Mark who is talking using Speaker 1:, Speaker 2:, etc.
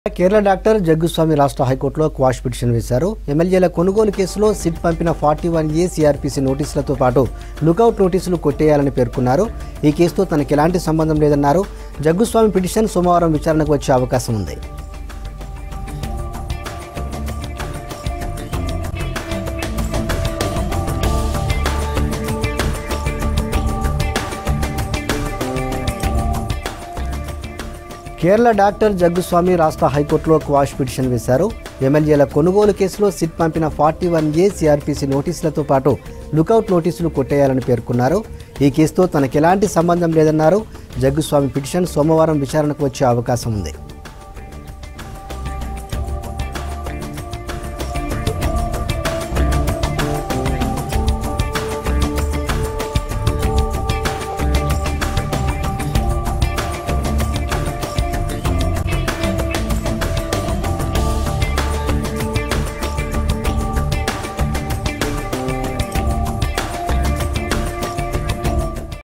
Speaker 1: Kerala doctor Jagguswamy రాష్ట్ర హైకోర్టులో quash petition వేశారు ఎమ్మెల్యేల కొనుగోలు కేసులో సిట్ పంపిన ఫార్టీ వన్ ఏ సిఆర్పిసి నోటీసులతో పాటు లుకౌట్ నోటీసులు కొట్టేయాలని పేర్కొన్నారు ఈ కేసుతో తనకు ఎలాంటి సంబంధం లేదన్నారు జగ్గుస్వామి పిటిషన్ సోమవారం విచారణకు వచ్చే అవకాశం ఉంది కేరళ డాక్టర్ జగ్గుస్వామి రాష్ట్ర హైకోర్టులో క్వాష్ పిటిషన్ వేశారు ఎమ్మెల్యేల కొనుగోలు కేసులో సిట్ పంపిన ఫార్టీ వన్ ఏ సిఆర్పిసి నోటీసులతో పాటు లుకౌట్ నోటీసులు కొట్టేయాలని పేర్కొన్నారు ఈ కేసుతో తనకెలాంటి సంబంధం లేదన్నారు జగ్గుస్వామి పిటిషన్ సోమవారం విచారణకు వచ్చే అవకాశం ఉంది